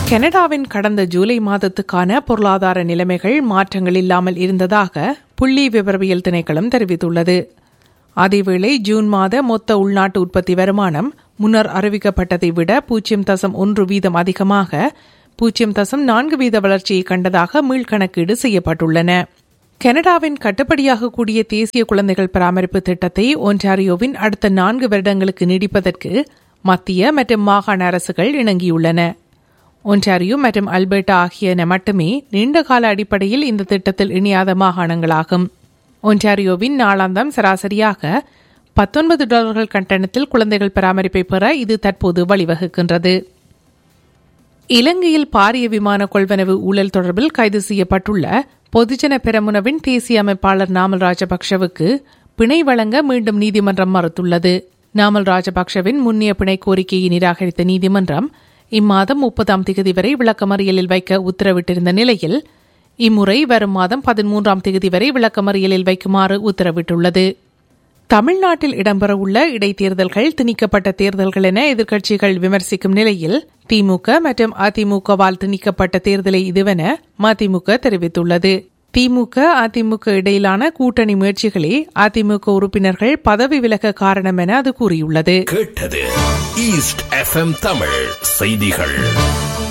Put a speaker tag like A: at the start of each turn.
A: கனடாவின் கடந்த ஜூலை மாதத்துக்கான பொருளாதார நிலைமைகள் மாற்றங்கள் இல்லாமல் இருந்ததாக புள்ளி விவரவியல் திணைக்களம் தெரிவித்துள்ளது அதேவேளை ஜூன் மாத மொத்த உள்நாட்டு உற்பத்தி வருமானம் முன்னர் அறிவிக்கப்பட்டதை விட பூஜ்ஜியம் தசம் ஒன்று வீதம் அதிகமாக பூஜ்ஜியம் தசம் நான்கு வீத வளர்ச்சியை கண்டதாக மீள்கணக்கீடு செய்யப்பட்டுள்ளன கனடாவின் கட்டுப்படியாக கூடிய தேசிய குழந்தைகள் பராமரிப்பு திட்டத்தை ஒன்டாரியோவின் அடுத்த நான்கு வருடங்களுக்கு நீடிப்பதற்கு மத்திய மற்றும் மாகாண அரசுகள் இணங்கியுள்ளன ஒன்டாரியோ மற்றும் அல்பர்டா ஆகியன மட்டுமே நீண்டகால அடிப்படையில் இந்த திட்டத்தில் இணையாத மாகாணங்களாகும் ஒன்டாரியோவின் நாளாந்தம் சராசரியாக பத்தொன்பது டாலர்கள் கட்டணத்தில் குழந்தைகள் பராமரிப்பை பெற இது தற்போது வழிவகுக்கின்றது இலங்கையில் பாரிய விமான கொள்வனவு ஊழல் தொடர்பில் கைது செய்யப்பட்டுள்ள பொதுஜன பெரமுனவின் தேசிய அமைப்பாளர் நாமல் ராஜபக்ஷவுக்கு பிணை வழங்க மீண்டும் நீதிமன்றம் மறுத்துள்ளது நாமல் ராஜபக்ஷவின் முன்னிய பிணை கோரிக்கையை நிராகரித்த நீதிமன்றம் இம்மாதம் முப்பதாம் தேதி வரை விளக்கமறியலில் வைக்க உத்தரவிட்டிருந்த நிலையில் இம்முறை வரும் மாதம் பதிமூன்றாம் தேதி வரை விளக்கமறியலில் வைக்குமாறு உத்தரவிட்டுள்ளது தமிழ்நாட்டில் இடம்பெறவுள்ள இடைத்தேர்தல்கள் திணிக்கப்பட்ட தேர்தல்கள் என எதிர்க்கட்சிகள் விமர்சிக்கும் நிலையில் திமுக மற்றும் அதிமுகவால் திணிக்கப்பட்ட தேர்தலை இதுவென மதிமுக தெரிவித்துள்ளது திமுக அதிமுக இடையிலான கூட்டணி முயற்சிகளே அதிமுக உறுப்பினர்கள் பதவி விலக காரணம் என அது கூறியுள்ளது
B: கேட்டது ஈஸ்ட் எஃப்எம் தமிழ் செய்திகள்